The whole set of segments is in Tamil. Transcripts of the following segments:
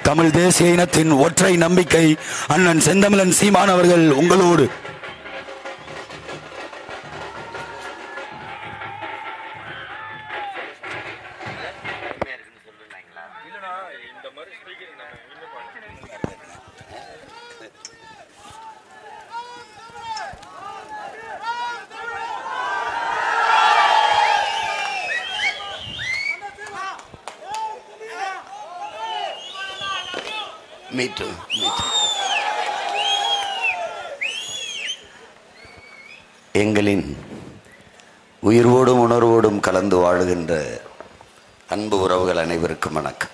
தமிழ் தேசிய இனத்தின் ஒற்றை நம்பிக்கை அண்ணன் செந்தமிழன் சீமான் அவர்கள் உங்களோடு மீட்டு மீட்டு எங்களின் உயிர்வோடும் உணர்வோடும் கலந்து வாழுகின்ற அன்பு உறவுகள் அனைவருக்கும் வணக்கம்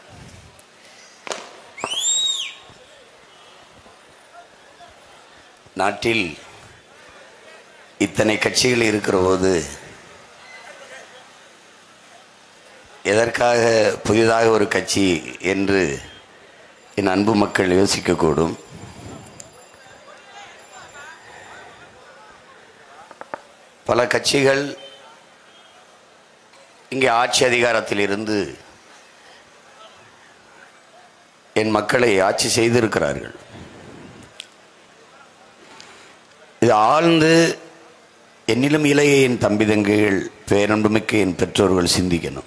நாட்டில் இத்தனை கட்சிகள் இருக்கிற போது எதற்காக புதிதாக ஒரு கட்சி என்று என் அன்பு மக்கள் யோசிக்கக்கூடும் பல கட்சிகள் இங்கே ஆட்சி அதிகாரத்தில் இருந்து என் மக்களை ஆட்சி செய்திருக்கிறார்கள் இது ஆழ்ந்து என்னிலும் இளைய என் தம்பி தங்கைகள் பேரன்புமிக்க என் பெற்றோர்கள் சிந்திக்கணும்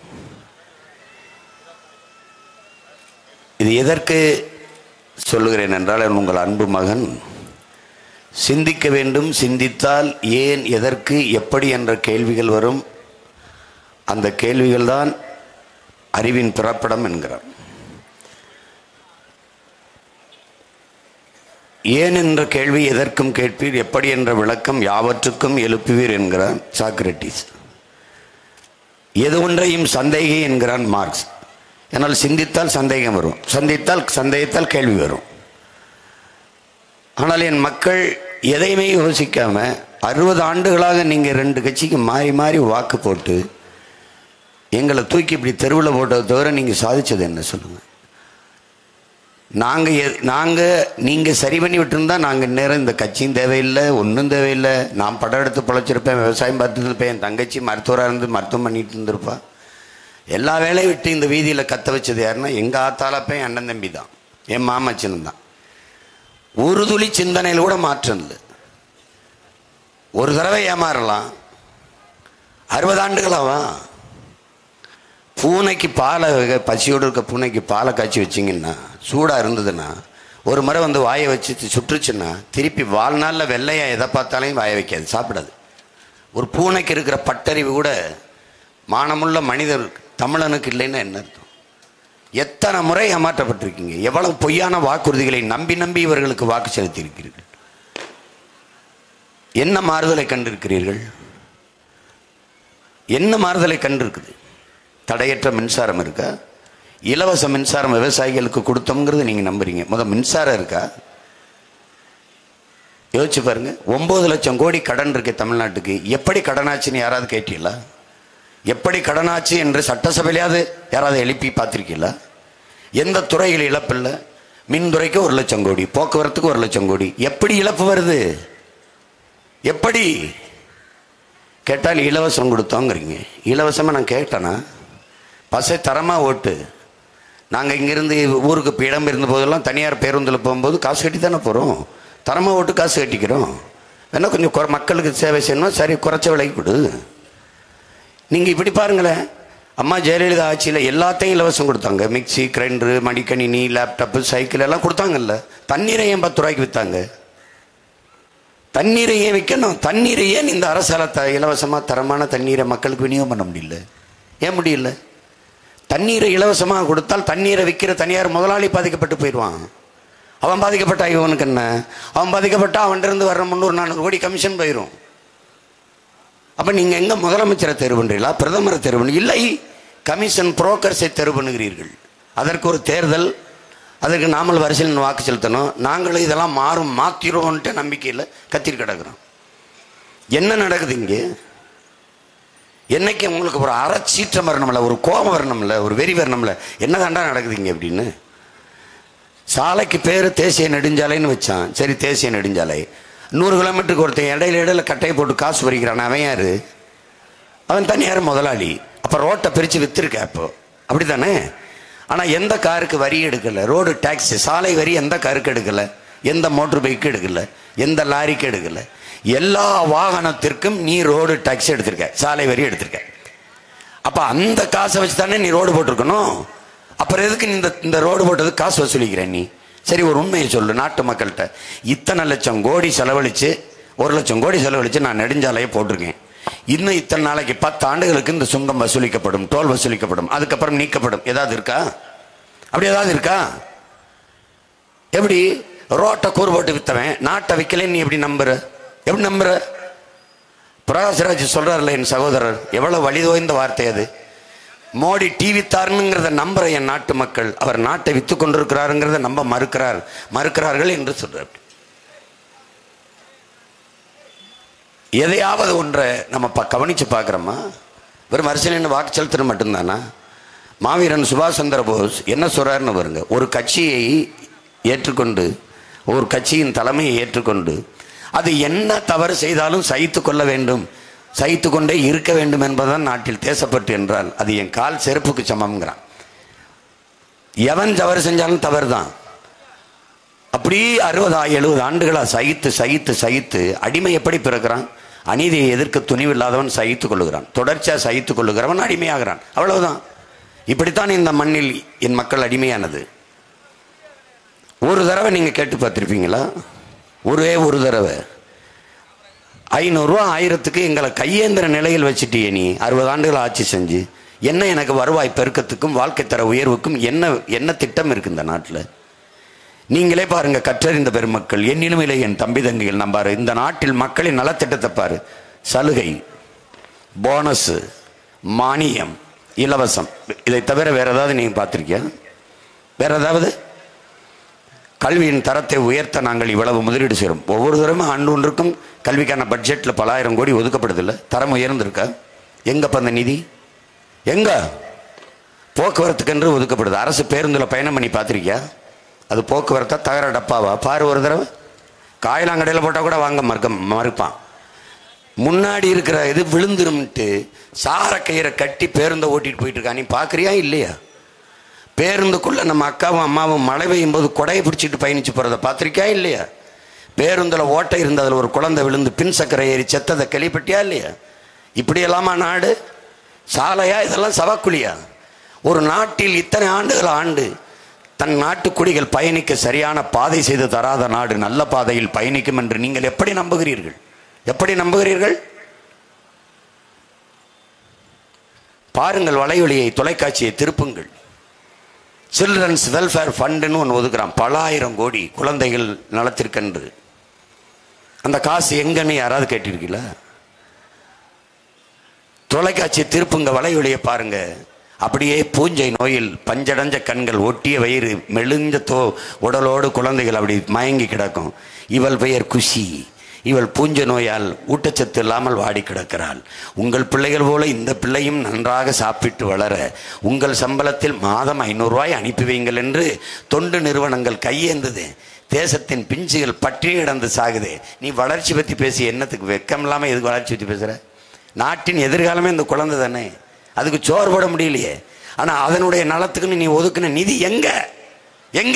இது எதற்கு சொல்லுகிறேன் என்றால் உங்கள் அன்பு மகன் சிந்திக்க வேண்டும் சிந்தித்தால் ஏன் எதற்கு எப்படி என்ற கேள்விகள் வரும் அந்த கேள்விகள் தான் அறிவின் பிறப்பிடம் என்கிறார் ஏன் என்ற கேள்வி எதற்கும் கேட்பீர் எப்படி என்ற விளக்கம் யாவற்றுக்கும் எழுப்புவீர் என்கிறான் சாக்ரட்டிஸ் எது ஒன்றையும் சந்தேகி என்கிறான் மார்க்ஸ் என்னால் சிந்தித்தால் சந்தேகம் வரும் சந்தித்தால் சந்தேகத்தால் கேள்வி வரும் ஆனால் என் மக்கள் எதையுமே யோசிக்காம அறுபது ஆண்டுகளாக நீங்க ரெண்டு கட்சிக்கு மாறி மாறி வாக்கு போட்டு எங்களை தூக்கி இப்படி தெருவில் போட்டதை தவிர நீங்க சாதிச்சது என்ன சொல்லுங்க நாங்க எ- நாங்க நீங்க சரி பண்ணி விட்டுருந்தா நாங்க நேரம் இந்த கட்சியும் தேவையில்லை ஒன்றும் தேவையில்லை நான் படம் எடுத்து பிழைச்சிருப்பேன் விவசாயம் பார்த்துட்டு இருப்பேன் என் தங்கச்சி மருத்துவராக இருந்து மருத்துவம் பண்ணிட்டு இருந்திருப்பா எல்லா வேலையும் விட்டு இந்த வீதியில் கத்த வச்சது யாருன்னா எங்க ஆத்தாலப்ப என் அண்ணன் தம்பி தான் என் மாமச்சனும் தான் ஒரு துளி சிந்தனையில் கூட மாற்றம் இல்லை ஒரு தடவை ஏமாறலாம் அறுபது ஆண்டுகளாவா பூனைக்கு பாலை பசியோடு இருக்க பூனைக்கு பாலை காய்ச்சி வச்சிங்கன்னா சூடாக இருந்ததுன்னா ஒரு முறை வந்து வாயை வச்சு சுற்றுச்சுன்னா திருப்பி வாழ்நாளில் வெள்ளையா எதை பார்த்தாலையும் வாய வைக்காது சாப்பிடாது ஒரு பூனைக்கு இருக்கிற பட்டறிவு கூட மானமுள்ள மனிதர் தமிழனுக்கு இல்லைன்னா என்ன அர்த்தம் எத்தனை முறை ஏமாற்றப்பட்டிருக்கீங்க எவ்வளவு பொய்யான வாக்குறுதிகளை நம்பி நம்பி இவர்களுக்கு வாக்கு செலுத்தியிருக்கிறீர்கள் என்ன மாறுதலை கண்டிருக்கிறீர்கள் என்ன மாறுதலை கண்டிருக்குது தடையற்ற மின்சாரம் இருக்கா இலவச மின்சாரம் விவசாயிகளுக்கு கொடுத்தோங்கிறது நீங்க நம்புறீங்க முத மின்சாரம் இருக்கா யோசிச்சு பாருங்க ஒன்பது லட்சம் கோடி கடன் இருக்கு தமிழ்நாட்டுக்கு எப்படி கடனாச்சுன்னு யாராவது கேட்டீங்களா எப்படி கடனாச்சு என்று சட்டசபையிலாவது யாராவது எழுப்பி பார்த்திருக்கீங்களா எந்த துறையில் இழப்பில்லை மின்துறைக்கு ஒரு லட்சம் கோடி போக்குவரத்துக்கு ஒரு லட்சம் கோடி எப்படி இழப்பு வருது எப்படி கேட்டால் இலவசம் கொடுத்தோங்கிறீங்க இலவசமாக நான் கேட்டேனா பஸ்ஸை தரமாக ஓட்டு நாங்கள் இங்கேருந்து ஊருக்கு இப்போ இடம் இருந்த போதெல்லாம் தனியார் பேருந்தில் போகும்போது காசு கட்டி தானே போகிறோம் தரமாக ஓட்டு காசு கட்டிக்கிறோம் வேணா கொஞ்சம் குறை- மக்களுக்கு சேவை செய்யணும் சரி குறைச்ச விலைக்கு கொடு நீங்கள் இப்படி பாருங்களேன் அம்மா ஜெயலலிதா ஆட்சியில் எல்லாத்தையும் இலவசம் கொடுத்தாங்க மிக்ஸி கிரைண்டரு மடிக்கணினி லேப்டாப்பு சைக்கிள் எல்லாம் கொடுத்தாங்கல்ல தண்ணீரை ஏன் பத்து ரூபாய்க்கு விற்றாங்க தண்ணீரை ஏன் விற்கணும் தண்ணீரை ஏன் இந்த அரசால த இலவசமாக தரமான தண்ணீரை மக்களுக்கு விநியோகம் பண்ண முடியல ஏன் முடியல தண்ணீரை இலவசமாக கொடுத்தால் தண்ணீரை விற்கிற தனியார் முதலாளி பாதிக்கப்பட்டு போயிடுவான் அவன் பாதிக்கப்பட்டா இவனுக்கு என்ன அவன் பாதிக்கப்பட்டா அவன்கிட்ட இருந்து வர்ற முந்நூறு நானூறு கோடி கமிஷன் போயிடும் அப்ப நீங்க எங்க முதலமைச்சரை தேர்வு பண்றீங்களா பிரதமரை தேர்வு பண்ணி இல்லை கமிஷன் புரோக்கர்ஸை தேர்வு பண்ணுகிறீர்கள் அதற்கு ஒரு தேர்தல் அதற்கு நாமல் வரிசையில் வாக்கு செலுத்தணும் நாங்களும் இதெல்லாம் மாறும் மாத்திருவோன்ட்டு நம்பிக்கையில் கத்திரி கிடக்குறோம் என்ன நடக்குது இங்கே என்னைக்கு உங்களுக்கு ஒரு அறச்சீற்றம் வரணும்ல ஒரு கோபம் வரணும்ல ஒரு வெறி வரணும்ல என்னதாண்டா நடக்குது இங்கே அப்படின்னு சாலைக்கு பேர் தேசிய நெடுஞ்சாலைன்னு வச்சான் சரி தேசிய நெடுஞ்சாலை நூறு கிலோமீட்டருக்கு ஒருத்தன் இடையில இடையில கட்டையை போட்டு காசு பறிக்கிறான் அவன் யாரு அவன் தனியார் முதலாளி அப்போ ரோட்டை பிரித்து விற்றுருக்க அப்போ அப்படிதானே ஆனா எந்த காருக்கு வரி எடுக்கல ரோடு டாக்ஸ் சாலை வரி எந்த காருக்கு எடுக்கல எந்த மோட்டர் பைக்கு எடுக்கல எந்த லாரிக்கு எடுக்கல எல்லா வாகனத்திற்கும் நீ ரோடு டாக்ஸ் எடுத்திருக்க சாலை வரி எடுத்திருக்க அப்ப அந்த காசை வச்சு தானே நீ ரோடு போட்டிருக்கணும் அப்புறம் எதுக்கு நீ இந்த இந்த ரோடு போட்டதுக்கு காசு வசூலிக்கிற நீ சரி ஒரு உண்மையை சொல்லு நாட்டு மக்கள்கிட்ட இத்தனை லட்சம் கோடி செலவழிச்சு ஒரு லட்சம் கோடி செலவழிச்சு நான் நெடுஞ்சாலையை போட்டிருக்கேன் இன்னும் இத்தனை நாளைக்கு பத்து ஆண்டுகளுக்கு இந்த சுங்கம் வசூலிக்கப்படும் டோல் வசூலிக்கப்படும் அதுக்கப்புறம் நீக்கப்படும் ஏதாவது இருக்கா அப்படி ஏதாவது இருக்கா எப்படி ரோட்டை கூறு போட்டு வித்தவன் நாட்டை விற்கலன்னு நீ எப்படி நம்புற எப்படி நம்புற பிரகாஷ்ராஜ் சொல்றாருல என் சகோதரர் எவ்வளவு வலிதோய்ந்த வார்த்தை அது மோடி டிவி தாருங்கிறத நம்புற என் நாட்டு மக்கள் அவர் நாட்டை வித்து கொண்டிருக்கிறாருங்கிறத நம்ப மறுக்கிறார் மறுக்கிறார்கள் என்று சொல்றார் எதையாவது ஒன்றை நம்ம ப கவனிச்சு பார்க்குறோமா வெறும் அரசியல் வாக்கு செலுத்துறது மட்டும்தானா மாவீரன் சுபாஷ் சந்திர போஸ் என்ன சொல்றாருன்னு பாருங்க ஒரு கட்சியை ஏற்றுக்கொண்டு ஒரு கட்சியின் தலைமையை ஏற்றுக்கொண்டு அது என்ன தவறு செய்தாலும் சகித்து கொள்ள வேண்டும் சகித்து கொண்டே இருக்க வேண்டும் என்பதுதான் நாட்டில் தேசப்பட்டு என்றால் அது என் கால் செருப்புக்கு சமம்ங்கிறான் எவன் தவறு செஞ்சாலும் தவறு தான் அப்படி அறுபதா எழுபது ஆண்டுகளா சகித்து சகித்து சகித்து அடிமை எப்படி பிறக்கிறான் அநீதியை எதிர்க்க துணிவில்லாதவன் சகித்துக் கொள்ளுகிறான் தொடர்ச்சியா சகித்துக் கொள்ளுகிறவன் அடிமையாகிறான் அவ்வளவுதான் இப்படித்தான் இந்த மண்ணில் என் மக்கள் அடிமையானது ஒரு தடவை நீங்க கேட்டு பார்த்திருப்பீங்களா ஒரே ஒரு தடவை ஐநூறுரூவா ஆயிரத்துக்கு எங்களை கையேந்திர நிலையில் வச்சுட்டியே நீ அறுபது ஆண்டுகள் ஆட்சி செஞ்சு என்ன எனக்கு வருவாய் பெருக்கத்துக்கும் வாழ்க்கை தர உயர்வுக்கும் என்ன என்ன திட்டம் இருக்கு இந்த நாட்டில் நீங்களே பாருங்க கற்றறிந்த பெருமக்கள் என்னிலும் இல்லை என் தம்பி தங்கைகள் நம்பாரு இந்த நாட்டில் மக்களின் நலத்திட்டத்தை பாரு சலுகை போனஸ் மானியம் இலவசம் இதை தவிர வேற ஏதாவது நீங்க பார்த்திருக்கியா வேற ஏதாவது கல்வியின் தரத்தை உயர்த்த நாங்கள் இவ்வளவு முதலீடு செய்கிறோம் ஒவ்வொரு தரமும் ஆண்டு ஒன்றுக்கும் கல்விக்கான பட்ஜெட்டில் பல ஆயிரம் கோடி ஒதுக்கப்படுதில்ல தரம் உயர்ந்திருக்கா எங்கப்ப அந்த நிதி எங்க போக்குவரத்துக்கென்று ஒதுக்கப்படுது அரசு பேருந்தில் பயணம் பண்ணி பார்த்திருக்கியா அது போக்குவரத்தா தகர டப்பாவா பாரு ஒரு தடவை காயலாங்கடையில் போட்டால் கூட வாங்க மறுக்க மறுப்பான் முன்னாடி இருக்கிற இது விழுந்துரும்ட்டு சார கயிறை கட்டி பேருந்தை ஓட்டிட்டு போயிட்டு இருக்கா நீ பார்க்குறியா இல்லையா பேருந்துக்குள்ள நம்ம அக்காவும் அம்மாவும் மழை பெய்யும் போது கொடையை பிடிச்சிட்டு பயணிச்சு போறத பார்த்திருக்கியா இல்லையா பேருந்துல ஓட்டை இருந்து அதுல ஒரு குழந்தை விழுந்து பின் சக்கரை ஏறி செத்ததை கேள்விப்பட்டியா இல்லையா இப்படி எல்லாமா நாடு சாலையா இதெல்லாம் சவக்குழியா ஒரு நாட்டில் இத்தனை ஆண்டுகள் ஆண்டு தன் நாட்டு குடிகள் பயணிக்க சரியான பாதை செய்து தராத நாடு நல்ல பாதையில் பயணிக்கும் என்று நீங்கள் எப்படி நம்புகிறீர்கள் எப்படி நம்புகிறீர்கள் பாருங்கள் வலையொலியை தொலைக்காட்சியை திருப்புங்கள் சில்ட்ரன்ஸ் வெல்ஃபேர் ஃபண்டுன்னு ஒன்று ஒதுக்குறான் பல ஆயிரம் கோடி குழந்தைகள் நலத்திற்கென்று அந்த காசு எங்கன்னு யாராவது கேட்டிருக்கீங்களா தொலைக்காட்சி திருப்புங்க வலையொலியை பாருங்க அப்படியே பூஞ்சை நோயில் பஞ்சடைஞ்ச கண்கள் ஒட்டிய வயிறு மெலிஞ்ச தோ உடலோடு குழந்தைகள் அப்படி மயங்கி கிடக்கும் இவள் பெயர் குஷி இவள் பூஞ்ச நோயால் ஊட்டச்சத்து இல்லாமல் வாடி கிடக்கிறாள் உங்கள் பிள்ளைகள் போல இந்த பிள்ளையும் நன்றாக சாப்பிட்டு வளர உங்கள் சம்பளத்தில் மாதம் ஐநூறு ரூபாய் அனுப்பி வைங்கள் என்று தொண்டு நிறுவனங்கள் கையேந்தது தேசத்தின் பிஞ்சுகள் பற்றி கிடந்து சாகுது நீ வளர்ச்சி பத்தி பேசி என்னத்துக்கு வெக்கம் இல்லாம எதுக்கு வளர்ச்சி பத்தி பேசுற நாட்டின் எதிர்காலமே இந்த குழந்தை தானே அதுக்கு சோறு போட முடியலையே ஆனா அதனுடைய நலத்துக்குன்னு நீ ஒதுக்குன நிதி எங்க எங்க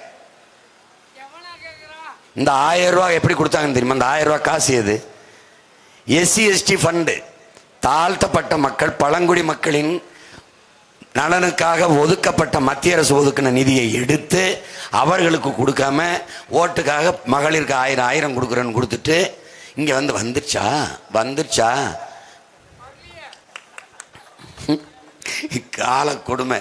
இந்த ஆயிரம் ரூபாய் எப்படி கொடுத்தாங்கன்னு தெரியுமா இந்த ஆயிரம் ரூபாய் காசு எது எஸ்சி எஸ்டி ஃபண்டு தாழ்த்தப்பட்ட மக்கள் பழங்குடி மக்களின் நலனுக்காக ஒதுக்கப்பட்ட மத்திய அரசு ஒதுக்கின நிதியை எடுத்து அவர்களுக்கு கொடுக்காம ஓட்டுக்காக மகளிருக்கு ஆயிரம் ஆயிரம் கொடுக்குறேன்னு கொடுத்துட்டு இங்க வந்து வந்துருச்சா வந்துருச்சா கால கொடுமை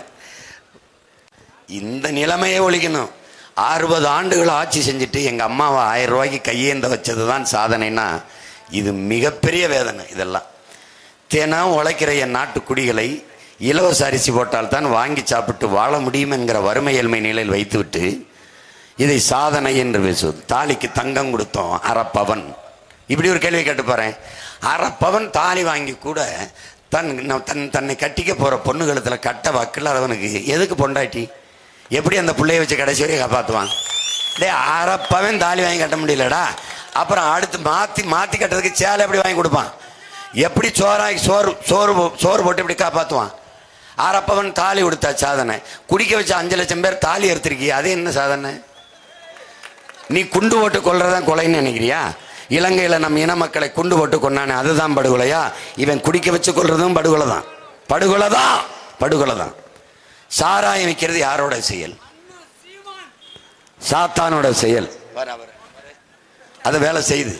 இந்த நிலைமையே ஒழிக்கணும் அறுபது ஆண்டுகள் ஆட்சி செஞ்சுட்டு எங்க அம்மாவை ஆயிரம் ரூபாய்க்கு கையேந்த வச்சது தான் சாதனைனா இது மிகப்பெரிய வேதனை இதெல்லாம் தினம் உழைக்கிற என் நாட்டு குடிகளை இலவச அரிசி போட்டால் தான் வாங்கி சாப்பிட்டு வாழ முடியும் என்கிற வறுமை ஏழ்மை நிலையில் வைத்துவிட்டு இதை சாதனை என்று பேசுவது தாலிக்கு தங்கம் கொடுத்தோம் அறப்பவன் இப்படி ஒரு கேள்வி கேட்டு பாறேன் அறப்பவன் தாலி வாங்கி கூட தன் தன் தன்னை கட்டிக்க போற பொண்ணு கழுத்துல கட்ட வக்கில்லாதவனுக்கு எதுக்கு பொண்டாட்டி எப்படி அந்த பிள்ளைய வச்சு கடைசி வரையும் காப்பாத்துவான் டேய் அறப்பவன் தாலி வாங்கி கட்ட முடியலடா அப்புறம் அடுத்து மாத்தி மாத்தி கட்டுறதுக்கு சேலை எப்படி வாங்கி கொடுப்பான் எப்படி சோறாக்கி சோறு சோறு போ- சோறு போட்டு எப்படி காப்பாத்துவான் அரப்பவன் தாலி கொடுத்தா சாதனை குடிக்க வச்ச அஞ்சு லட்சம் பேர் தாலி எடுத்திருக்கிய அது என்ன சாதனை நீ குண்டு போட்டு கொல்றதான் கொலைன்னு நினைக்கிறியா இலங்கையில நம்ம இன மக்களை குண்டு போட்டு கொண்டானே அதுதான் படுகொலையா இவன் குடிக்க வச்சு கொல்றதும் படுகொலை தான் படுகொலை தான் படுகொலை தான் சாராயம் விற்கிறது யாரோட செயல் சாத்தானோட செயல் அது வேலை செய்யுது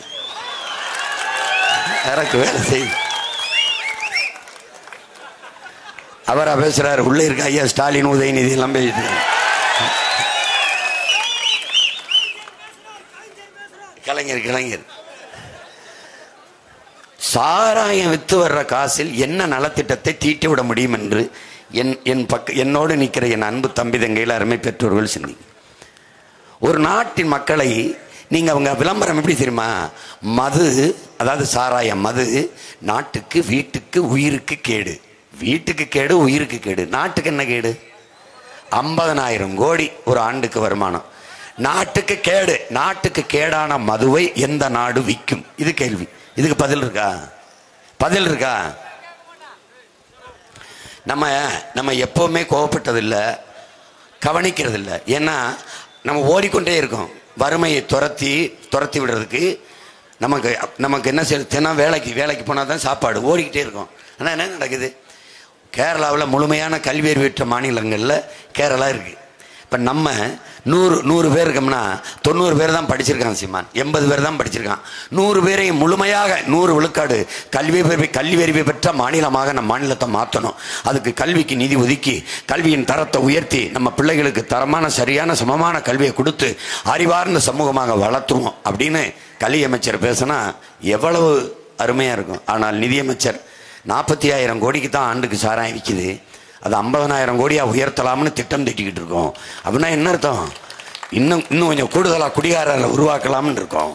எனக்கு வேலை செய்யுது அவரா பேசுறாரு உள்ள இருக்க ஐயா ஸ்டாலின் உதயநிதி எல்லாம் பேசிட்டு கலைஞர் கலைஞர் சாராயம் வித்து வர்ற காசில் என்ன நலத்திட்டத்தை தீட்டி விட முடியும் என்று என் என் பக்க என்னோடு நிற்கிற என் அன்பு தம்பி தங்கையில் அருமை பெற்றோர்கள் சிந்தி ஒரு நாட்டின் மக்களை நீங்க அவங்க விளம்பரம் எப்படி தெரியுமா மது அதாவது சாராயம் மது நாட்டுக்கு வீட்டுக்கு உயிருக்கு கேடு வீட்டுக்கு கேடு உயிருக்கு கேடு நாட்டுக்கு என்ன கேடு ஐம்பதனாயிரம் கோடி ஒரு ஆண்டுக்கு வருமானம் நாட்டுக்கு கேடு நாட்டுக்கு கேடான மதுவை எந்த நாடு விற்கும் இது கேள்வி இதுக்கு பதில் இருக்கா பதில் இருக்கா நம்ம நம்ம எப்பவுமே கோவப்பட்டதில்லை கவனிக்கிறதில்ல ஏன்னா நம்ம ஓடிக்கொண்டே இருக்கோம் வறுமையை துரத்தி துரத்தி விடுறதுக்கு நமக்கு நமக்கு என்ன செய்ய தினம் வேலைக்கு வேலைக்கு போனால் தான் சாப்பாடு ஓடிக்கிட்டே இருக்கோம் ஆனால் என்ன நடக்குது கேரளாவில் முழுமையான கல்வி அறிவு பெற்ற மாநிலங்களில் கேரளா இருக்குது இப்போ நம்ம நூறு நூறு பேர் இருக்கோம்னா தொண்ணூறு பேர் தான் படிச்சிருக்கான் சீமான் எண்பது பேர் தான் படிச்சிருக்கான் நூறு பேரையும் முழுமையாக நூறு விழுக்காடு கல்வி அறிவு கல்வி அறிவு பெற்ற மாநிலமாக நம்ம மாநிலத்தை மாற்றணும் அதுக்கு கல்விக்கு நிதி ஒதுக்கி கல்வியின் தரத்தை உயர்த்தி நம்ம பிள்ளைகளுக்கு தரமான சரியான சமமான கல்வியை கொடுத்து அறிவார்ந்த சமூகமாக வளர்த்துவோம் அப்படின்னு கல்வி அமைச்சர் பேசினா எவ்வளவு அருமையாக இருக்கும் ஆனால் நிதியமைச்சர் நாற்பத்தி ஆயிரம் கோடிக்கு தான் ஆண்டுக்கு சாராயம் விற்கிது அது ஐம்பதனாயிரம் கோடியா உயர்த்தலாம்னு திட்டம் திட்டிக்கிட்டு இருக்கோம் அப்படின்னா என்ன அர்த்தம் இன்னும் இன்னும் கொஞ்சம் கூடுதலா குடிகாரரை உருவாக்கலாம்னு இருக்கோம்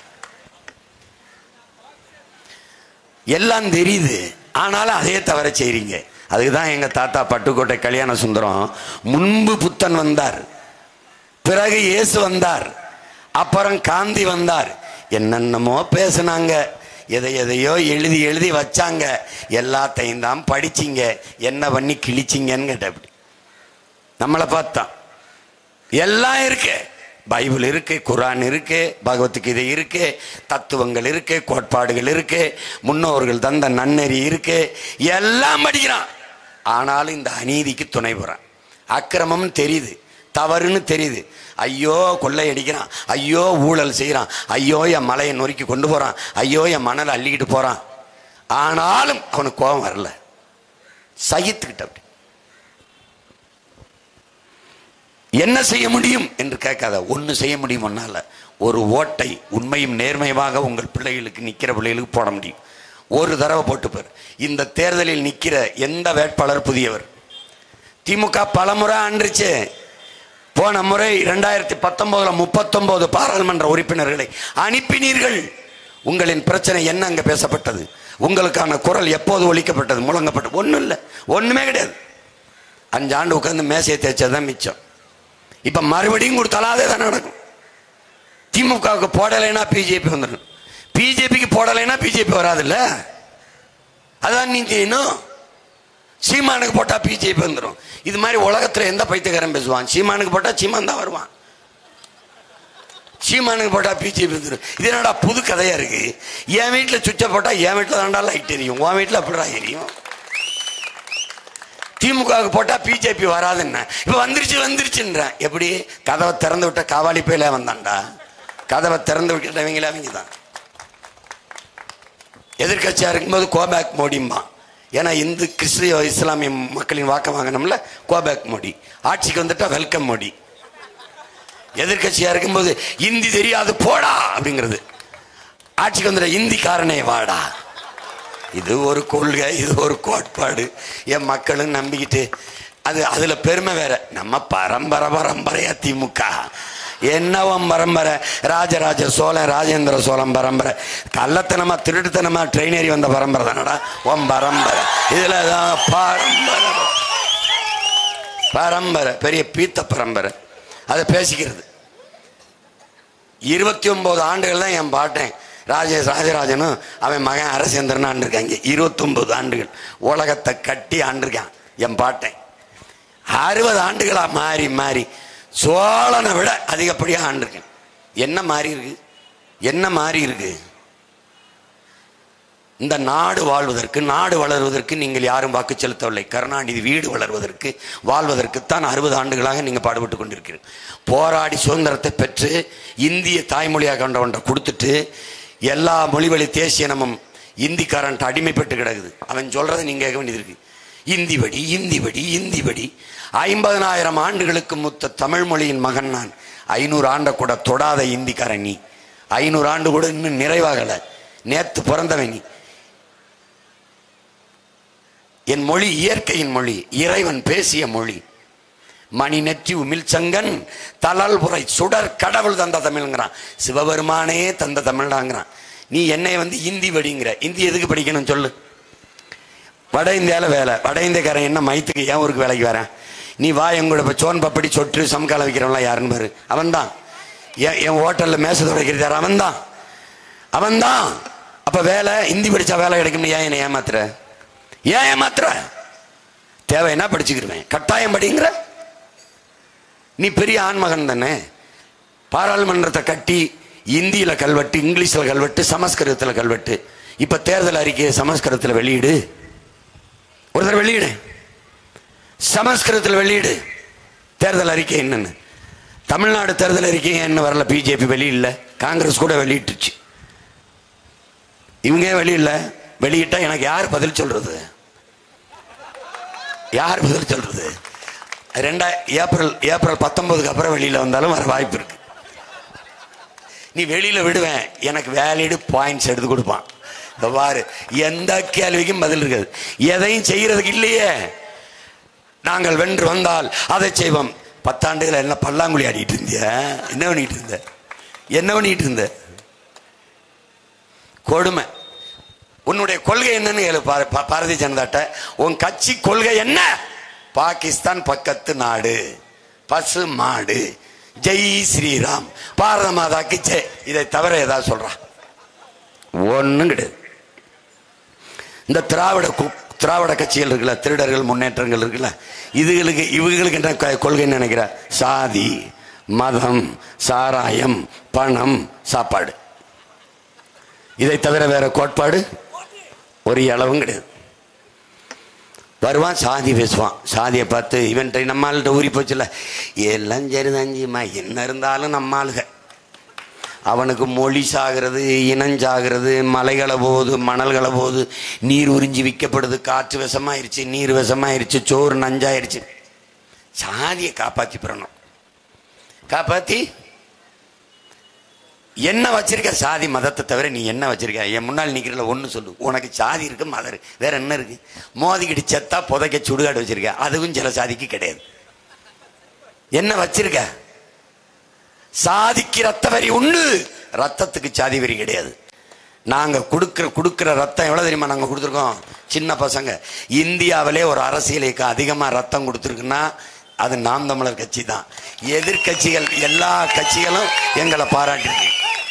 எல்லாம் தெரியுது ஆனாலும் அதே தவிர செய்றீங்க அதுக்குதான் எங்க தாத்தா பட்டுக்கோட்டை கல்யாண சுந்தரம் முன்பு புத்தன் வந்தார் பிறகு இயேசு வந்தார் அப்புறம் காந்தி வந்தார் என்னென்னமோ பேசுனாங்க எதை எதையோ எழுதி எழுதி வச்சாங்க எல்லாத்தையும் தான் படிச்சீங்க என்ன பண்ணி கிழிச்சிங்கன்னு கேட்டப்படி நம்மளை பார்த்தான் எல்லாம் இருக்கு பைபிள் இருக்கு குரான் இருக்கு பகவத்கீதை இருக்கு தத்துவங்கள் இருக்கு கோட்பாடுகள் இருக்கு முன்னோர்கள் தந்த நன்னெறி இருக்கு எல்லாம் படிக்கிறான் ஆனாலும் இந்த அநீதிக்கு துணை போறான் அக்கிரமம் தெரியுது தவறுன்னு தெரியுது ஐயோ கொள்ளை அடிக்கிறான் ஐயோ ஊழல் செய்யறான் ஐயோ என் மலையை நொறுக்கி கொண்டு போறான் ஐயோ என் மணலை அள்ளிக்கிட்டு போறான் ஆனாலும் அவனுக்கு கோபம் வரல சகித்துக்கிட்ட அப்படி என்ன செய்ய முடியும் என்று கேட்காத ஒன்னு செய்ய முடியும் ஒன்னால ஒரு ஓட்டை உண்மையும் நேர்மையுமாக உங்கள் பிள்ளைகளுக்கு நிக்கிற பிள்ளைகளுக்கு போட முடியும் ஒரு தடவை போட்டு பாரு இந்த தேர்தலில் நிக்கிற எந்த வேட்பாளர் புதியவர் திமுக பலமுறை ஆண்டுச்சு போன முறை இரண்டாயிரத்தி பத்தொன்பதுல முப்பத்தொன்பது பாராளுமன்ற உறுப்பினர்களை அனுப்பினீர்கள் உங்களின் பிரச்சனை என்ன அங்க பேசப்பட்டது உங்களுக்கான குரல் எப்போது ஒழிக்கப்பட்டது முழங்கப்பட்டது ஒண்ணும் இல்லை ஒண்ணுமே கிடையாது அஞ்சு ஆண்டு உட்கார்ந்து மேசையை தேய்ச்சதுதான் மிச்சம் இப்ப மறுபடியும் கொடுத்தாலும் அதே தான் நடக்கும் திமுகவுக்கு போடலைன்னா பிஜேபி வந்துடும் பிஜேபிக்கு போடலைன்னா பிஜேபி வராதுல்ல அதான் நீ செய்யணும் சீமானுக்கு போட்டா பிஜேபி வந்துடும் இது மாதிரி உலகத்துல எந்த பைத்தியக்காரன் பேசுவான் சீமானுக்கு போட்டா சீமான் தான் வருவான் சீமானுக்கு போட்டா பிஜேபி வந்துடும் இது என்னடா புது கதையா இருக்கு என் வீட்டுல சுவிட்சை போட்டா என் வீட்டுல தான்டா லைட் எரியும் உன் வீட்டுல அப்படிடா எரியும் திமுகவுக்கு போட்டா பிஜேபி வராதுன்னு இப்ப வந்துருச்சு வந்துருச்சுன்றேன் எப்படி கதவை திறந்து விட்ட காவாலி போயில வந்தான்டா கதவை திறந்து விட்டவங்களே அவங்க தான் எதிர்கட்சியா இருக்கும்போது கோபேக் மோடிம்பா ஏன்னா இந்து கிறிஸ்துவ இஸ்லாமிய மக்களின் வாக்க வாங்கினோம்ல கோபேக் மோடி ஆட்சிக்கு வந்துட்டா வெல்கம் மோடி எதிர்கட்சியா இருக்கும்போது இந்தி தெரியாது போடா அப்படிங்கிறது ஆட்சிக்கு வந்துட்ட இந்திக்காரனே வாடா இது ஒரு கொள்கை இது ஒரு கோட்பாடு என் மக்களும் நம்பிக்கிட்டு அது அதுல பெருமை வேற நம்ம பரம்பரை பரம்பரையா திமுக என்னவம் பரம்பரை ராஜராஜ சோழன் ராஜேந்திர சோழன் பரம்பரை கள்ளத்தனமா திருட்டுத்தனமா ட்ரெயின் ஏறி வந்த பரம்பரை தானடா உன் பரம்பரை இதுல தான் பரம்பரை பரம்பரை பெரிய பீத்த பரம்பரை அதை பேசிக்கிறது இருபத்தி ஒன்பது ஆண்டுகள் தான் என் பாட்டேன் ராஜ ராஜராஜனும் அவன் மகன் அரசேந்திரன் ஆண்டிருக்காங்க இருபத்தி ஒன்பது ஆண்டுகள் உலகத்தை கட்டி ஆண்டிருக்கான் என் பாட்டன் அறுபது ஆண்டுகளா மாறி மாறி சோழனை விட அதிகப்படியா ஆண்டிருக்கேன் என்ன மாறி இருக்கு என்ன மாறி இருக்கு இந்த நாடு வாழ்வதற்கு நாடு வளர்வதற்கு நீங்கள் யாரும் வாக்கு செலுத்தவில்லை கருணாநிதி வீடு வளர்வதற்கு வாழ்வதற்குத்தான் அறுபது ஆண்டுகளாக நீங்க பாடுபட்டு கொண்டிருக்கிறீர்கள் போராடி சுதந்திரத்தை பெற்று இந்திய தாய்மொழியாக கொண்ட ஒன்றை கொடுத்துட்டு எல்லா மொழிவழி தேசிய நமம் இந்திக்காரன்ட்டு அடிமைப்பட்டு கிடக்குது அவன் சொல்றதை நீங்க கேட்க வேண்டியது இருக்கு இந்தி வடி இந்தி வடி இந்தி வடி ஐம்பதனாயிரம் ஆண்டுகளுக்கு முத்த தமிழ் மொழியின் மகன் நான் ஐநூறு ஆண்டை கூட தொடாத இந்திக்காரன் நீ ஐநூறு ஆண்டு கூட இன்னும் நிறைவாகல நேத்து பிறந்தவன் நீ என் மொழி இயற்கையின் மொழி இறைவன் பேசிய மொழி மணி நெற்றி உமிழ் சங்கன் தலல் புரை சுடர் கடவுள் தந்த தமிழ்ங்கிறான் சிவபெருமானே தந்த தமிழ்டாங்கிறான் நீ என்னை வந்து இந்தி படிங்கிற இந்தி எதுக்கு படிக்கணும் சொல்லு வட இந்தியாவில் வேலை வட இந்தியக்காரன் என்ன மைத்துக்கு ஏன் ஊருக்கு வேலைக்கு வரேன் நீ வா எங்கூட இப்போ சோன் பப்படி சொட்டு சமக்கால வைக்கிறவன்லாம் யாருன்னு பாரு அவன்தான் என் என் ஹோட்டலில் மேச துடைக்கிறது யார் அவன்தான் அவன்தான் அப்போ வேலை இந்தி படித்தா வேலை கிடைக்கும்னு ஏன் என்னை ஏமாத்துற ஏன் ஏமாத்துற தேவைன்னா படிச்சுக்கிருவேன் கட்டாயம் படிங்கிற நீ பெரிய ஆண்மகன் தானே பாராளுமன்றத்தை கட்டி இந்தியில கல்வெட்டு இங்கிலீஷ்ல கல்வெட்டு சமஸ்கிருதத்துல கல்வெட்டு இப்ப தேர்தல் அறிக்கையை சமஸ்கிருதத்துல வெளியிடு ஒரு தடவை வெளியிடு சமஸ்கிருதத்தில் வெளியிடு தேர்தல் அறிக்கை என்னன்னு தமிழ்நாடு தேர்தல் அறிக்கை என்ன வரல பிஜேபி வெளியிடல காங்கிரஸ் கூட வெளியிட்டுச்சு இவங்க ஏன் வெளியிடல வெளியிட்டா எனக்கு யார் பதில் சொல்றது யார் பதில் சொல்றது ரெண்டா ஏப்ரல் ஏப்ரல் பத்தொன்பதுக்கு அப்புறம் வெளியில வந்தாலும் வர வாய்ப்பு இருக்கு நீ வெளியில விடுவேன் எனக்கு வேலிடு பாயிண்ட்ஸ் எடுத்து கொடுப்பான் இந்த பாரு எந்த கேள்விக்கும் பதில் இருக்காது எதையும் செய்யறதுக்கு இல்லையே நாங்கள் வென்று வந்தால் அதை செய்வோம் பத்தாண்டுகள் என்ன பல்லாங்குழி ஆடிட்டு இருந்திய என்ன பண்ணிட்டு இருந்த என்ன பண்ணிட்டு இருந்த கொடுமை உன்னுடைய கொள்கை என்னன்னு கேளு பார- பா- பாரதிய ஜனதாட்ட உன் கட்சி கொள்கை என்ன பாகிஸ்தான் பக்கத்து நாடு பசு மாடு ஜெய் ஸ்ரீராம் பாரத மாதாக்கு ஜெய் இதை தவிர ஏதாவது சொல்றான் ஒண்ணும் கிடையாது இந்த திராவிட கு- திராவிட கட்சிகள் இருக்குல்ல திருடர்கள் முன்னேற்றங்கள் இருக்குல்ல இதுகளுக்கு இவங்களுக்கு என்ன க- கொள்கைன்னு நினைக்கிற சாதி மதம் சாராயம் பணம் சாப்பாடு இதை தவிர வேற கோட்பாடு ஒரு அளவும் கிடையாது வருவான் சாதி பேசுவான் சாதியை பார்த்து இவன்ட்ட நம்மள்கிட்ட ஊறி போச்சுல எல்லாம் சரிதாஞ்சிம்மா என்ன இருந்தாலும் நம்ம ஆளுக அவனுக்கு மொழி சாகிறது இனஞ்சாகிறது மலைகளை போகுது மணல்களை போகுது நீர் உறிஞ்சி விற்கப்படுது காற்று விஷமாயிருச்சு நீர் விஷமாயிருச்சு சோறு நஞ்சாயிருச்சு சாதியை காப்பாத்தி பெறணும் காப்பாத்தி என்ன வச்சிருக்க சாதி மதத்தை தவிர நீ என்ன வச்சிருக்க என் முன்னால் நிக்கிறல ஒண்ணு சொல்லு உனக்கு சாதி இருக்கு மதம் இருக்கு வேற என்ன இருக்கு மோதிக்கிட்டு செத்தா புதைக்க சுடுகாடு வச்சிருக்க அதுவும் சில சாதிக்கு கிடையாது என்ன வச்சிருக்க சாதிக்கு ரத்த வரி உண்டு ரத்தத்துக்கு சாதி வரி கிடையாது நாங்க கொடுக்கிற கொடுக்கிற ரத்தம் எவ்வளவு தெரியுமா நாங்க கொடுத்துருக்கோம் சின்ன பசங்க இந்தியாவிலே ஒரு அரசியல் இயக்கம் அதிகமா ரத்தம் கொடுத்துருக்குன்னா அது நாம் தமிழர் கட்சி தான் எதிர்கட்சிகள் எல்லா கட்சிகளும் எங்களை பாராட்டிருக்கு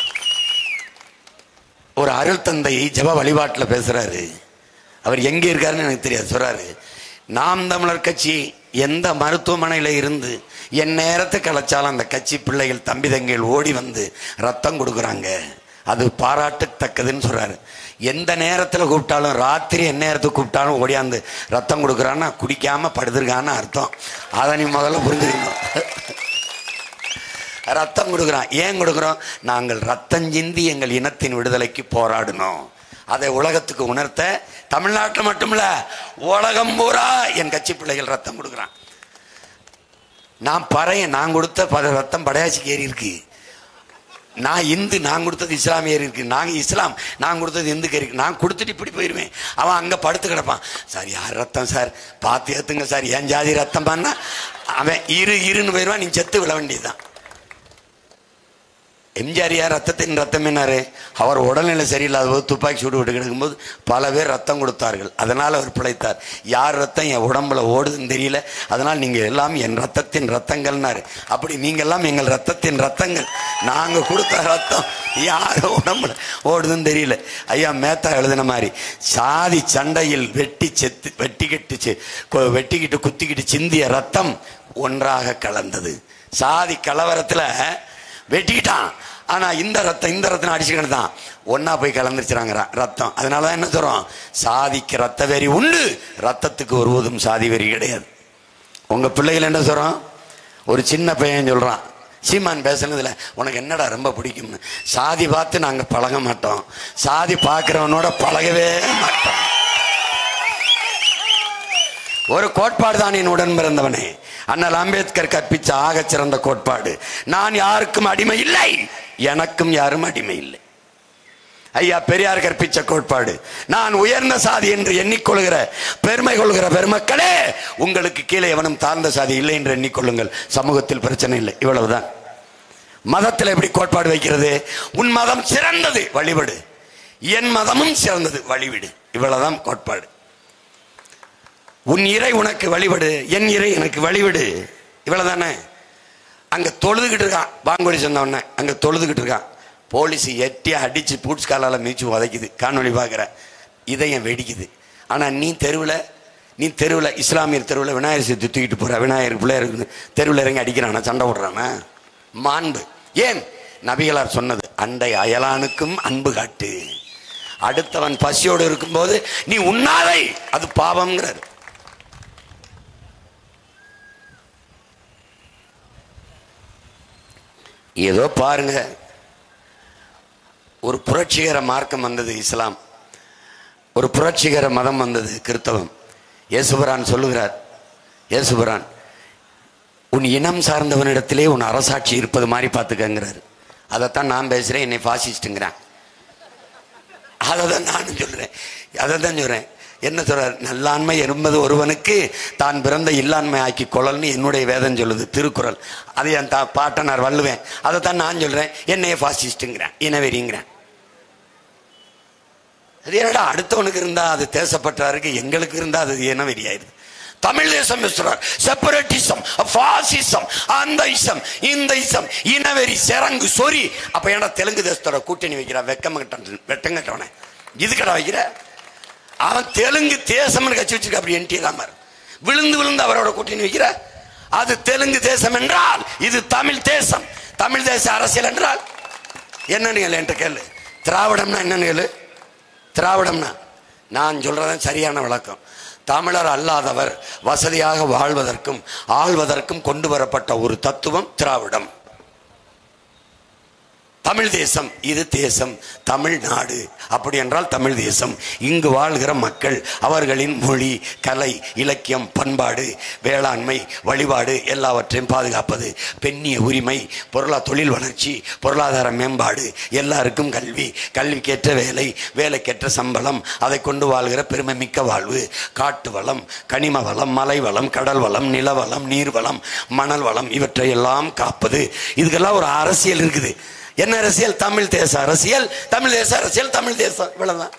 ஒரு அருள் தந்தை ஜப வழிபாட்டில் பேசுறாரு அவர் எங்க இருக்காருன்னு எனக்கு தெரியாது சொல்றாரு நாம் தமிழர் கட்சி எந்த மருத்துவமனையில இருந்து என் நேரத்தை கலைச்சாலும் அந்த கட்சி பிள்ளைகள் தம்பி தங்கைகள் ஓடி வந்து ரத்தம் கொடுக்குறாங்க அது பாராட்டத்தக்கதுன்னு சொல்றாரு எந்த நேரத்தில் கூப்பிட்டாலும் ராத்திரி எந்த நேரத்துக்கு கூப்பிட்டாலும் ஓடியாந்து ரத்தம் கொடுக்குறான்னா குடிக்காம படுத்திருக்கான்னு அர்த்தம் அதை நீ முதல்ல புரிஞ்சுக்கணும் ரத்தம் கொடுக்குறான் ஏன் கொடுக்குறோம் நாங்கள் ரத்தம் சிந்தி எங்கள் இனத்தின் விடுதலைக்கு போராடினோம் அதை உலகத்துக்கு உணர்த்த தமிழ்நாட்டில் மட்டுமில்ல உலகம் பூரா என் கட்சி பிள்ளைகள் ரத்தம் கொடுக்குறான் நான் பறையன் நான் கொடுத்த பல ரத்தம் படையாச்சிக்கு ஏறி இருக்கு நான் இந்து நான் கொடுத்தது இஸ்லாமிய ஏறி இருக்கு நாங்க இஸ்லாம் நான் கொடுத்தது இந்துக்கு இருக்கு நான் கொடுத்துட்டு இப்படி போயிருவேன் அவன் அங்க படுத்து கிடப்பான் சார் யார் ரத்தம் சார் பார்த்து ஏத்துங்க சார் என் ஜாதி ரத்தம் பண்ணா அவன் இரு இருன்னு போயிடுவான் நீ செத்து விட வேண்டியதுதான் எம்ஜிஆர் யார் ரத்தத்தின் ரத்தம் என்னாரு அவர் உடல்நிலை சரியில்லாத போது துப்பாக்கி சூடு விட்டு கிடக்கும்போது பல பேர் ரத்தம் கொடுத்தார்கள் அதனால் அவர் பிழைத்தார் யார் ரத்தம் என் உடம்புல ஓடுதுன்னு தெரியல அதனால் நீங்க எல்லாம் என் ரத்தத்தின் ரத்தங்கள்னாரு அப்படி நீங்க எல்லாம் எங்கள் ரத்தத்தின் ரத்தங்கள் நாங்க கொடுத்த ரத்தம் யாரோ உடம்புல ஓடுதுன்னு தெரியல ஐயா மேத்தா எழுதின மாதிரி சாதி சண்டையில் வெட்டி செத்து வெட்டிக்கிட்டு செ- கொ- வெட்டிக்கிட்டு குத்திக்கிட்டு சிந்திய ரத்தம் ஒன்றாக கலந்தது சாதி கலவரத்துல வெட்டிக்கிட்டான் ஆனா இந்த ரத்தம் இந்த ரத்தம் அடிச்சுக்கிட்டு தான் ஒன்னா போய் கலந்துருச்சுறாங்க ரத்தம் அதனாலதான் என்ன சொல்றோம் சாதிக்கு ரத்த வெறி உண்டு ரத்தத்துக்கு ஒருவதும் சாதி வெறி கிடையாது உங்க பிள்ளைகள் என்ன சொல்றோம் ஒரு சின்ன பையன் சொல்றான் சீமான் பேசுனதுல உனக்கு என்னடா ரொம்ப பிடிக்கும்னு சாதி பார்த்து நாங்க பழக மாட்டோம் சாதி பார்க்கிறவனோட பழகவே மாட்டோம் ஒரு கோட்பாடு தான் என் உடன் பிறந்தவனே அண்ணல் அம்பேத்கர் கற்பிச்ச ஆகச் சிறந்த கோட்பாடு நான் யாருக்கும் அடிமை இல்லை எனக்கும் யாரும் அடிமை இல்லை ஐயா பெரியார் கற்பிச்ச கோட்பாடு நான் உயர்ந்த சாதி என்று எண்ணிக்கொள்கிற பெருமை கொள்கிற பெருமக்களே உங்களுக்கு கீழே எவனும் தாழ்ந்த சாதி இல்லை என்று எண்ணிக்கொள்ளுங்கள் சமூகத்தில் பிரச்சனை இல்லை இவ்வளவுதான் மதத்தில் எப்படி கோட்பாடு வைக்கிறது உன் மதம் சிறந்தது வழிபடு என் மதமும் சிறந்தது வழிவிடு இவ்வளவுதான் கோட்பாடு உன் இறை உனக்கு வழிபடு என் இறை எனக்கு வழிவிடு இவ்வளவுதானே அங்க தொழுதுகிட்டு இருக்கான் பாங்கொலி சொன்ன அங்க தொழுதுகிட்டு இருக்கான் போலீஸ் எட்டி அடிச்சு பூட்ஸ் காலால மீச்சு உதைக்குது காணொளி பார்க்குற இதயம் வெடிக்குது ஆனா நீ தெருவில் நீ தெருவில் இஸ்லாமியர் தெருவில் விநாயகர் சேர்த்து தூக்கிட்டு போற விநாயகர் பிள்ளையருக்கு தெருவில் இறங்கி அடிக்கிறானா சண்டை போடுறானா மாண்பு ஏன் நபிகளார் சொன்னது அண்டை அயலானுக்கும் அன்பு காட்டு அடுத்தவன் பசியோடு இருக்கும்போது நீ உண்ணாதை அது பாவம்ங்கிறார் ஏதோ பாருங்க ஒரு புரட்சிகர மார்க்கம் வந்தது இஸ்லாம் ஒரு புரட்சிகர மதம் வந்தது கிறித்தவம் இயேசுபரான் சொல்லுகிறார் இயேசுபரான் உன் இனம் சார்ந்தவனிடத்திலே உன் அரசாட்சி இருப்பது மாதிரி பார்த்துக்கங்கிறார் அதைத்தான் நான் பேசுறேன் என்னை பாசிஸ்ட்டுங்கிறான் அதை தான் நானும் சொல்றேன் அதை தான் சொல்றேன் என்ன சொல்றார் நல்லாண்மை என்பது ஒருவனுக்கு தான் பிறந்த இல்லாண்மை ஆக்கி கொள்ளல்னு என்னுடைய வேதம் சொல்லுது திருக்குறள் அதை என் தா பாட்டனார் வள்ளுவேன் அதை தான் நான் சொல்றேன் என்னைய பாசிஸ்ட்டுங்கிறேன் இனவெறிங்கிறேன் அது என்னடா அடுத்தவனுக்கு இருந்தா அது தேசப்பட்டாருக்கு எங்களுக்கு இருந்தா அது இனவெறியாயிருது தமிழ் தேசம் செப்பரேட்டிசம் பாசிசம் அந்த இசம் இந்த இசம் இனவெறி செரங்கு சொறி அப்ப ஏன்டா தெலுங்கு தேசத்தோட கூட்டணி வைக்கிறா வெக்கம் கட்டன் வெட்டம் கட்டவன இதுக்கடா வைக்கிற அவன் தெலுங்கு தேசம்னு கட்சி வச்சிருக்க அப்படி என்டி ராமர் விழுந்து விழுந்து அவரோட கூட்டணி வைக்கிற அது தெலுங்கு தேசம் என்றால் இது தமிழ் தேசம் தமிழ் தேச அரசியல் என்றால் என்னன்னு கேளு என்கிட்ட கேளு திராவிடம்னா என்னன்னு கேளு திராவிடம்னா நான் சொல்றதான் சரியான விளக்கம் தமிழர் அல்லாதவர் வசதியாக வாழ்வதற்கும் ஆள்வதற்கும் கொண்டு வரப்பட்ட ஒரு தத்துவம் திராவிடம் தமிழ் தேசம் இது தேசம் தமிழ்நாடு அப்படி என்றால் தமிழ் தேசம் இங்கு வாழ்கிற மக்கள் அவர்களின் மொழி கலை இலக்கியம் பண்பாடு வேளாண்மை வழிபாடு எல்லாவற்றையும் பாதுகாப்பது பெண்ணிய உரிமை பொருளா தொழில் வளர்ச்சி பொருளாதார மேம்பாடு எல்லாருக்கும் கல்வி கல்விக்கேற்ற வேலை வேலைக்கேற்ற சம்பளம் அதை கொண்டு வாழ்கிற பெருமை மிக்க வாழ்வு காட்டு வளம் கனிம வளம் மலை வளம் கடல் வளம் நில வளம் நீர் வளம் மணல் வளம் இவற்றை எல்லாம் காப்பது இதுக்கெல்லாம் ஒரு அரசியல் இருக்குது என்ன அரசியல் தமிழ் தேச அரசியல் தமிழ் தேச அரசியல் தமிழ் தேசம் இவ்வளவுதான்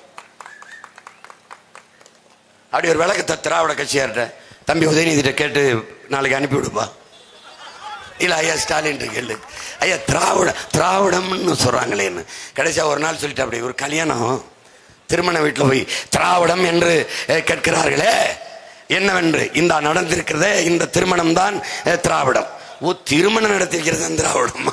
அப்படி ஒரு விளக்கத்தை திராவிட கட்சியார்ட்ட தம்பி உதயநிதிட்ட கேட்டு நாளைக்கு அனுப்பி விடுப்பா இல்ல ஐயா ஸ்டாலின் கேளு ஐயா திராவிட திராவிடம்னு சொல்றாங்களேன்னு கடைசியா ஒரு நாள் சொல்லிட்டு அப்படி ஒரு கல்யாணம் திருமண வீட்டில் போய் திராவிடம் என்று அஹ், கேட்கிறார்களே என்னவென்று இந்த நடந்திருக்கிறதே இந்த திருமணம் தான் அஹ், திராவிடம் ஓ திருமணம் நடத்திருக்கிறது திராவிடமா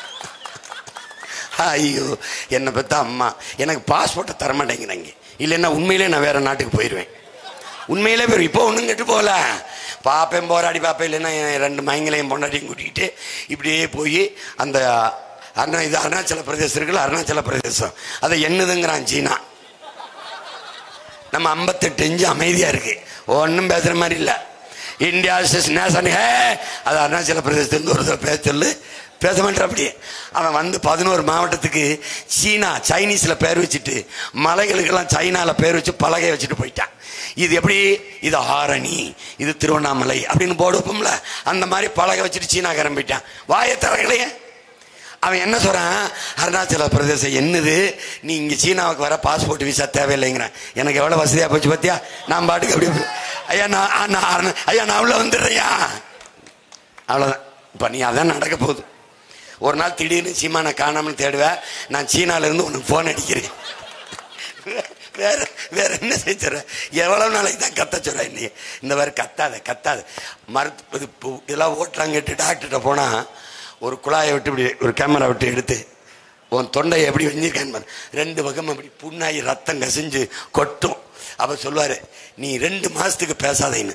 ஐயோ என்னை பத்த அம்மா எனக்கு பாஸ்போர்ட்டை தர மாட்டேங்கிறாங்க இல்லைன்னா உண்மையிலே நான் வேற நாட்டுக்கு போயிடுவேன் உண்மையிலே போய் இப்போ ஒன்றும் கெட்டு போகல பாப்பேன் போராடி பாப்பேன் இல்லைன்னா என் ரெண்டு மயங்களையும் பொண்டாட்டியும் கூட்டிகிட்டு இப்படியே போய் அந்த அருணா இது அருணாச்சல பிரதேசம் இருக்குல்ல அருணாச்சல பிரதேசம் அதை என்னதுங்கிறான் சீனா நம்ம ஐம்பத்தெட்டு இன்ச்சு அமைதியா இருக்கு ஒன்றும் பேசுற மாதிரி இல்லை இந்தியா நேஷன் ஹே அது அருணாச்சல பிரதேசத்துலேருந்து ஒரு தடவை பேச சொல்லு பேச மாட்டேன் அப்படியே அவன் வந்து பதினோரு மாவட்டத்துக்கு சீனா சைனீஸ்ல பேர் வச்சுட்டு மலைகளுக்கெல்லாம் சைனால பேர் வச்சு பலகை வச்சுட்டு போயிட்டான் இது எப்படி இது ஆரணி இது திருவண்ணாமலை அப்படின்னு போர்டு வைப்போம்ல அந்த மாதிரி பலகை வச்சுட்டு சீனா கிளம்பிட்டான் வாயை தரங்களையே அவன் என்ன சொல்றான் அருணாச்சல பிரதேசம் என்னது நீ இங்க சீனாவுக்கு வர பாஸ்போர்ட் விசா தேவையில்லைங்கிறான் எனக்கு எவ்வளவு வசதியா போச்சு பாத்தியா நான் பாட்டுக்கு அப்படி ஐயா நான் ஆ, நான் அருணா- ஐயா நான் உள்ள வந்துடுறேயா அவ்வளவுதான் இப்ப நீ அதான் நடக்க போகுது ஒரு நாள் திடீர்னு சீமானை காணாமல் தேடுவேன் நான் சீனால இருந்து உனக்கு போன் அடிக்கிறேன் வேற வேற என்ன செஞ்சுற எவ்வளவு நாளைக்கு தான் கத்த சொல்ற நீ இந்த மாதிரி கத்தாத கத்தாத மருத்து இது பு- இதெல்லாம் ஓட்டலாம் கேட்டு டாக்டர்கிட்ட போனா ஒரு குழாயை விட்டு இப்படி ஒரு கேமரா விட்டு எடுத்து உன் தொண்டையை எப்படி வெஞ்சிருக்கேன்னு பாரு. ரெண்டு பக்கம் அப்படி புண்ணாகி ரத்தம் கசிஞ்சு கொட்டும் அப்ப சொல்லுவாரு நீ ரெண்டு மாசத்துக்கு பேசாதேன்னு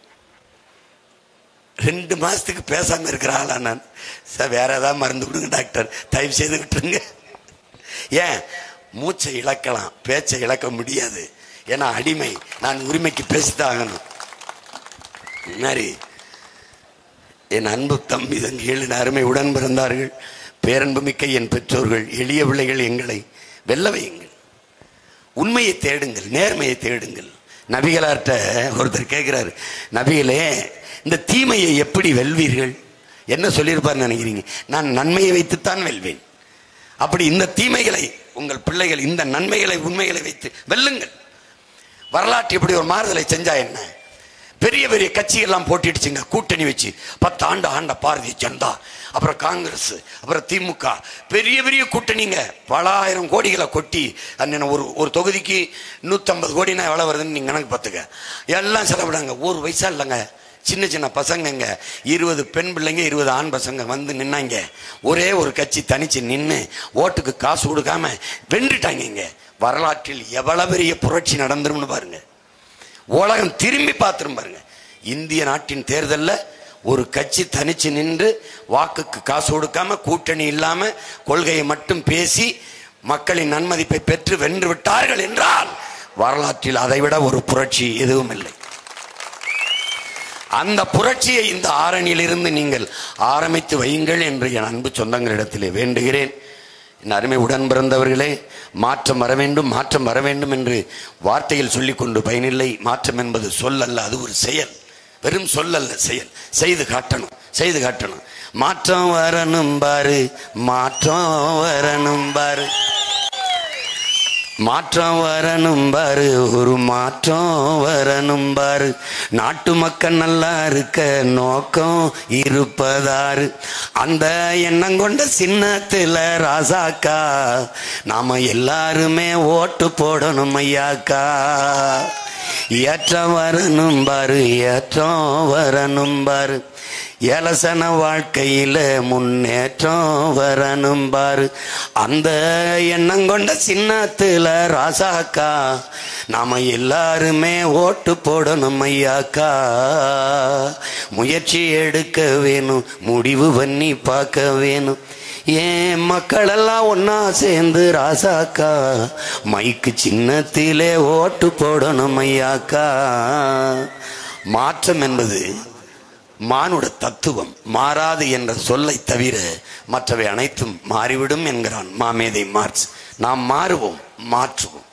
ரெண்டு மாசத்துக்கு பேசாம இருக்கிற ஆளா நான் சார் வேற ஏதாவது மருந்து கொடுங்க டாக்டர் தயவு செய்து விட்டுருங்க ஏன் மூச்சை இழக்கலாம் பேச்சை இழக்க முடியாது ஏன்னா அடிமை நான் உரிமைக்கு பேசித்தான் ஆகணும் இந்த மாதிரி என் அன்பு தம்பி தங்கிகள் அருமை உடன் பிறந்தார்கள் பேரன்பு மிக்க என் பெற்றோர்கள் எளிய பிள்ளைகள் எங்களை வெல்ல வையுங்கள் உண்மையை தேடுங்கள் நேர்மையை தேடுங்கள் நபிகளார்ட்ட ஒருத்தர் கேட்கிறாரு நபிகளே இந்த தீமையை எப்படி வெல்வீர்கள் என்ன சொல்லியிருப்பார் நினைக்கிறீங்க நான் நன்மையை வைத்துத்தான் வெல்வேன் அப்படி இந்த தீமைகளை உங்கள் பிள்ளைகள் இந்த நன்மைகளை உண்மைகளை வைத்து வெல்லுங்கள் வரலாற்று இப்படி ஒரு மாறுதலை செஞ்சா என்ன பெரிய பெரிய கட்சிகள்லாம் போட்டிடுச்சுங்க கூட்டணி வச்சு பத்து ஆண்டு ஆண்ட பாரதிய ஜனதா அப்புறம் காங்கிரஸ் அப்புறம் திமுக பெரிய பெரிய கூட்டணிங்க பல ஆயிரம் கோடிகளை கொட்டி அண்ணன் ஒரு ஒரு தொகுதிக்கு நூற்றம்பது கோடினா எவ்வளோ வருதுன்னு நீங்கள் கணக்கு பார்த்துக்க எல்லாம் செலவிடாங்க ஒரு வயசா இல்லைங்க சின்ன சின்ன பசங்கங்க இருபது பெண் பிள்ளைங்க இருபது ஆண் பசங்க வந்து நின்னாங்க ஒரே ஒரு கட்சி தனிச்சு நின்று ஓட்டுக்கு காசு கொடுக்காம வென்றுட்டாங்க இங்க வரலாற்றில் எவ்வளவு பெரிய புரட்சி நடந்துரும்னு பாருங்க உலகம் திரும்பி பார்த்துரும் பாருங்க இந்திய நாட்டின் தேர்தல்ல ஒரு கட்சி தனிச்சு நின்று வாக்குக்கு காசு கொடுக்காம கூட்டணி இல்லாம கொள்கையை மட்டும் பேசி மக்களின் நன்மதிப்பை பெற்று வென்று விட்டார்கள் என்றால் வரலாற்றில் அதைவிட ஒரு புரட்சி எதுவும் இல்லை அந்த புரட்சியை இந்த ஆரணியிலிருந்து நீங்கள் ஆரம்பித்து வையுங்கள் என்று என் அன்பு சொந்தங்களிடத்திலே வேண்டுகிறேன் என் அருமை உடன் பிறந்தவர்களே மாற்றம் வர வேண்டும் மாற்றம் வர வேண்டும் என்று வார்த்தையில் சொல்லிக்கொண்டு பயனில்லை மாற்றம் என்பது சொல் அல்ல அது ஒரு செயல் வெறும் சொல் அல்ல செயல் செய்து காட்டணும் செய்து காட்டணும் மாற்றம் வரணும் பாரு மாற்றம் வரணும் பாரு மாற்றம் வரணும் பாரு ஒரு மாற்றம் வரணும் பாரு நாட்டு மக்கள் நல்லா இருக்க நோக்கம் இருப்பதாரு அந்த எண்ணம் கொண்ட சின்னத்துல ராசாக்கா நாம எல்லாருமே ஓட்டு போடணும் ஐயாக்கா ஏற்றம் வரணும் பாரு ஏற்றம் வரணும் பாரு ஏலசன வாழ்க்கையில முன்னேற்றம் வரணும் பாரு அந்த எண்ணம் கொண்ட சின்னத்துல ராசாக்கா நாம எல்லாருமே ஓட்டு போடணும் ஐயாக்கா முயற்சி எடுக்க வேணும் முடிவு பண்ணி பார்க்க வேணும் ஏன் மக்களெல்லாம் ஒன்னா சேர்ந்து ராசாக்கா மைக்கு சின்னத்திலே ஓட்டு போடணும் ஐயாக்கா மாற்றம் என்பது மானுட தத்துவம் மாறாது என்ற சொல்லை தவிர மற்றவை அனைத்தும் மாறிவிடும் என்கிறான் மாமேதை மார்க்ஸ் நாம் மாறுவோம் மாற்றுவோம்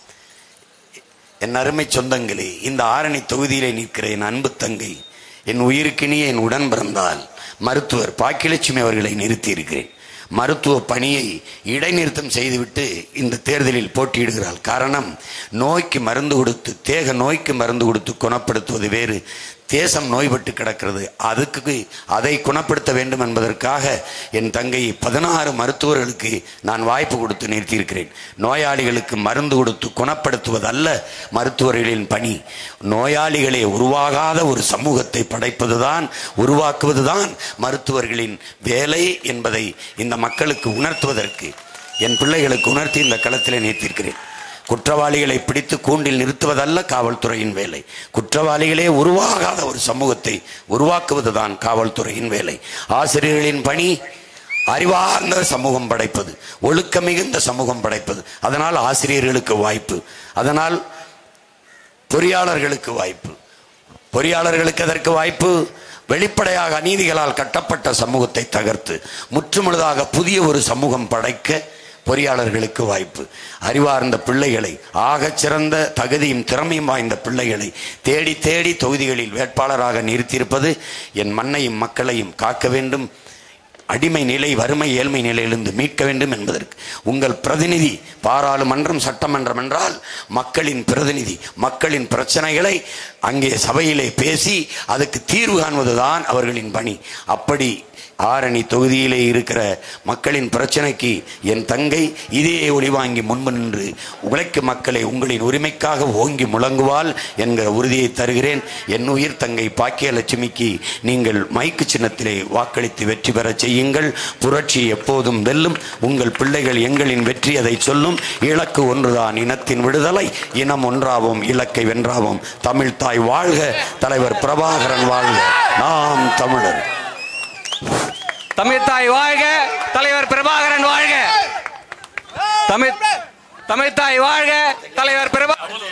என் அருமை சொந்தங்களே இந்த ஆரணி தொகுதியிலே நிற்கிற என் அன்பு தங்கை என் உயிருக்கினிய என் உடன் பிறந்தால் மருத்துவர் பாக்கியலட்சுமி அவர்களை நிறுத்தி இருக்கிறேன் மருத்துவ பணியை இடைநிறுத்தம் செய்துவிட்டு இந்த தேர்தலில் போட்டியிடுகிறாள் காரணம் நோய்க்கு மருந்து கொடுத்து தேக நோய்க்கு மருந்து கொடுத்து குணப்படுத்துவது வேறு தேசம் நோய்பட்டு கிடக்கிறது அதுக்கு அதை குணப்படுத்த வேண்டும் என்பதற்காக என் தங்கை பதினாறு மருத்துவர்களுக்கு நான் வாய்ப்பு கொடுத்து நிறுத்தியிருக்கிறேன் நோயாளிகளுக்கு மருந்து கொடுத்து குணப்படுத்துவதல்ல மருத்துவர்களின் பணி நோயாளிகளே உருவாகாத ஒரு சமூகத்தை படைப்பதுதான் உருவாக்குவதுதான் மருத்துவர்களின் வேலை என்பதை இந்த மக்களுக்கு உணர்த்துவதற்கு என் பிள்ளைகளுக்கு உணர்த்தி இந்த களத்திலே நிறுத்தியிருக்கிறேன் குற்றவாளிகளை பிடித்து கூண்டில் நிறுத்துவதல்ல காவல்துறையின் வேலை குற்றவாளிகளே உருவாகாத ஒரு சமூகத்தை உருவாக்குவதுதான் காவல்துறையின் வேலை ஆசிரியர்களின் பணி அறிவார்ந்த சமூகம் படைப்பது ஒழுக்க மிகுந்த சமூகம் படைப்பது அதனால் ஆசிரியர்களுக்கு வாய்ப்பு அதனால் பொறியாளர்களுக்கு வாய்ப்பு பொறியாளர்களுக்கு அதற்கு வாய்ப்பு வெளிப்படையாக அநீதிகளால் கட்டப்பட்ட சமூகத்தை தகர்த்து முற்றுமுழுதாக புதிய ஒரு சமூகம் படைக்க பொறியாளர்களுக்கு வாய்ப்பு அறிவார்ந்த பிள்ளைகளை ஆகச் சிறந்த தகுதியும் திறமையும் வாய்ந்த பிள்ளைகளை தேடி தேடி தொகுதிகளில் வேட்பாளராக நிறுத்தியிருப்பது என் மண்ணையும் மக்களையும் காக்க வேண்டும் அடிமை நிலை வறுமை ஏழ்மை நிலையிலிருந்து மீட்க வேண்டும் என்பதற்கு உங்கள் பிரதிநிதி பாராளுமன்றம் சட்டமன்றம் என்றால் மக்களின் பிரதிநிதி மக்களின் பிரச்சனைகளை அங்கே சபையிலே பேசி அதுக்கு தீர்வு காண்பதுதான் அவர்களின் பணி அப்படி ஆரணி தொகுதியிலே இருக்கிற மக்களின் பிரச்சனைக்கு என் தங்கை இதே ஒளி வாங்கி முன்பு நின்று உழைக்கும் மக்களை உங்களின் உரிமைக்காக ஓங்கி முழங்குவாள் என்கிற உறுதியை தருகிறேன் என் உயிர் தங்கை பாக்கியலட்சுமிக்கு நீங்கள் மைக்கு சின்னத்திலே வாக்களித்து வெற்றி பெறச் செய்யுங்கள் புரட்சி எப்போதும் வெல்லும் உங்கள் பிள்ளைகள் எங்களின் வெற்றி அதை சொல்லும் இலக்கு ஒன்றுதான் இனத்தின் விடுதலை இனம் ஒன்றாவோம் இலக்கை வென்றாவோம் தமிழ் தாய் வாழ்க தலைவர் பிரபாகரன் வாழ்க நாம் தமிழர் தமிழ்தாய் வாழ்க தலைவர் பிரபாகரன் வாழ்க தமிழ் தமிழ்தாய் வாழ்க தலைவர் பிரபா